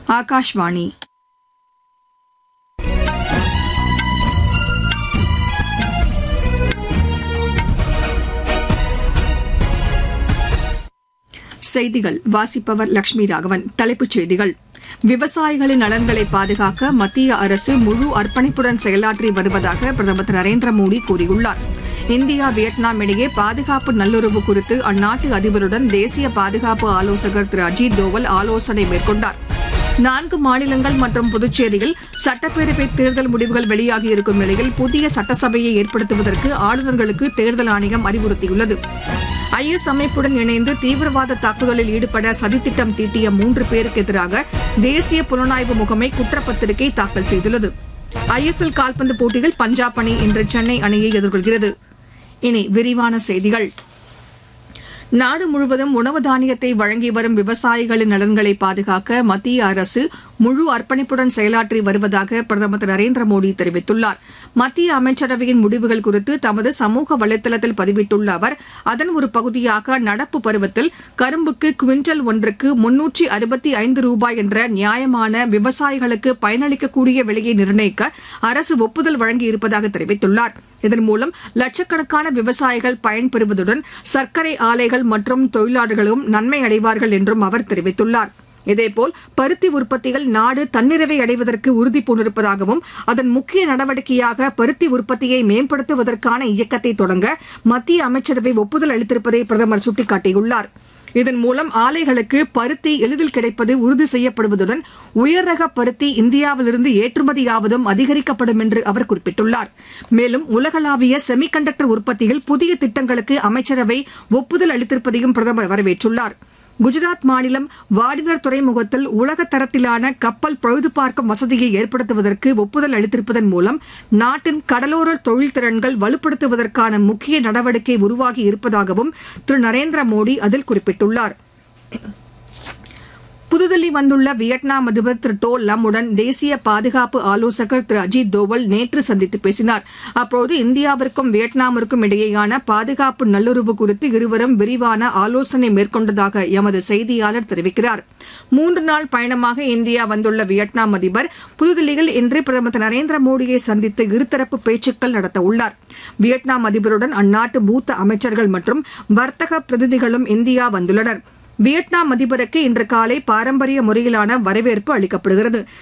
ஆகாஷ்வாணி செய்திகள் வாசிப்பவர் லட்சுமி ராகவன் தலைப்புச் செய்திகள் விவசாயிகளின் நலன்களை பாதுகாக்க மத்திய அரசு முழு அர்ப்பணிப்புடன் செயலாற்றி வருவதாக பிரதமர் திரு நரேந்திர மோடி கூறியுள்ளார் இந்தியா வியட்நாம் இடையே பாதுகாப்பு நல்லுறவு குறித்து அந்நாட்டு அதிபருடன் தேசிய பாதுகாப்பு ஆலோசகர் திரு அஜித் தோவல் ஆலோசனை மேற்கொண்டார் நான்கு மாநிலங்கள் மற்றும் புதுச்சேரியில் சட்டப்பேரவை தேர்தல் முடிவுகள் வெளியாகியிருக்கும் நிலையில் புதிய சட்டசபையை ஏற்படுத்துவதற்கு ஆளுநர்களுக்கு தேர்தல் ஆணையம் அறிவுறுத்தியுள்ளது ஐஎஸ் அமைப்புடன் இணைந்து தீவிரவாத தாக்குதலில் ஈடுபட சதித்திட்டம் தீட்டிய மூன்று பேருக்கு எதிராக தேசிய புலனாய்வு முகமை குற்றப்பத்திரிகை தாக்கல் செய்துள்ளது ஐஎஸ்எல் கால்பந்து போட்டியில் பஞ்சாப் அணி இன்று சென்னை அணியை எதிர்கொள்கிறது இனி விரிவான செய்திகள் நாடு முழுவதும் உணவு தானியத்தை வழங்கி வரும் விவசாயிகளின் நலன்களை பாதுகாக்க மத்திய அரசு முழு அர்ப்பணிப்புடன் செயலாற்றி வருவதாக பிரதமர் திரு நரேந்திர மோடி தெரிவித்துள்ளார் மத்திய அமைச்சரவையின் முடிவுகள் குறித்து தமது சமூக வலைதளத்தில் பதிவிட்டுள்ள அவர் அதன் ஒரு பகுதியாக நடப்பு பருவத்தில் கரும்புக்கு குவிண்டல் ஒன்றுக்கு முன்னூற்றி அறுபத்தி ஐந்து ரூபாய் என்ற நியாயமான விவசாயிகளுக்கு பயனளிக்கக்கூடிய விலையை நிர்ணயிக்க அரசு ஒப்புதல் வழங்கியிருப்பதாக தெரிவித்துள்ளார் இதன் மூலம் லட்சக்கணக்கான விவசாயிகள் பயன்பெறுவதுடன் சர்க்கரை ஆலைகள் மற்றும் தொழிலாளர்களும் நன்மை அடைவார்கள் என்றும் அவர் தெரிவித்துள்ளார் இதேபோல் பருத்தி உற்பத்தியில் நாடு தன்னிறைவை அடைவதற்கு உறுதி பூண்டிருப்பதாகவும் அதன் முக்கிய நடவடிக்கையாக பருத்தி உற்பத்தியை மேம்படுத்துவதற்கான இயக்கத்தை தொடங்க மத்திய அமைச்சரவை ஒப்புதல் அளித்திருப்பதை பிரதமர் சுட்டிக்காட்டியுள்ளார் இதன் மூலம் ஆலைகளுக்கு பருத்தி எளிதில் கிடைப்பது உறுதி செய்யப்படுவதுடன் உயர்ரக பருத்தி இந்தியாவிலிருந்து ஏற்றுமதியாவதும் அதிகரிக்கப்படும் என்று அவர் குறிப்பிட்டுள்ளார் மேலும் உலகளாவிய செமிகண்டக்டர் உற்பத்தியில் புதிய திட்டங்களுக்கு அமைச்சரவை ஒப்புதல் அளித்திருப்பதையும் பிரதமர் வரவேற்றுள்ளார் குஜராத் மாநிலம் வாடினர் துறைமுகத்தில் உலக தரத்திலான கப்பல் பழுது பார்க்கும் வசதியை ஏற்படுத்துவதற்கு ஒப்புதல் அளித்திருப்பதன் மூலம் நாட்டின் கடலோர தொழில் திறன்கள் வலுப்படுத்துவதற்கான முக்கிய நடவடிக்கை உருவாகி இருப்பதாகவும் திரு நரேந்திர மோடி அதில் குறிப்பிட்டுள்ளார் புதுதில்லி வந்துள்ள வியட்நாம் அதிபர் திரு டோ லம்முடன் தேசிய பாதுகாப்பு ஆலோசகர் திரு அஜித் தோவல் நேற்று சந்தித்து பேசினார் அப்போது இந்தியாவிற்கும் வியட்நாமிற்கும் இடையேயான பாதுகாப்பு நல்லுறவு குறித்து இருவரும் விரிவான ஆலோசனை மேற்கொண்டதாக எமது செய்தியாளர் தெரிவிக்கிறார் மூன்று நாள் பயணமாக இந்தியா வந்துள்ள வியட்நாம் அதிபர் புதுதில்லியில் இன்று பிரதமர் திரு நரேந்திர மோடியை சந்தித்து இருதரப்பு பேச்சுக்கள் நடத்த உள்ளார் வியட்நாம் அதிபருடன் அந்நாட்டு மூத்த அமைச்சர்கள் மற்றும் வர்த்தக பிரதிநிதிகளும் இந்தியா வந்துள்ளனா் வியட்நாம் அதிபருக்கு இன்று காலை பாரம்பரிய முறையிலான வரவேற்பு அளிக்கப்படுகிறது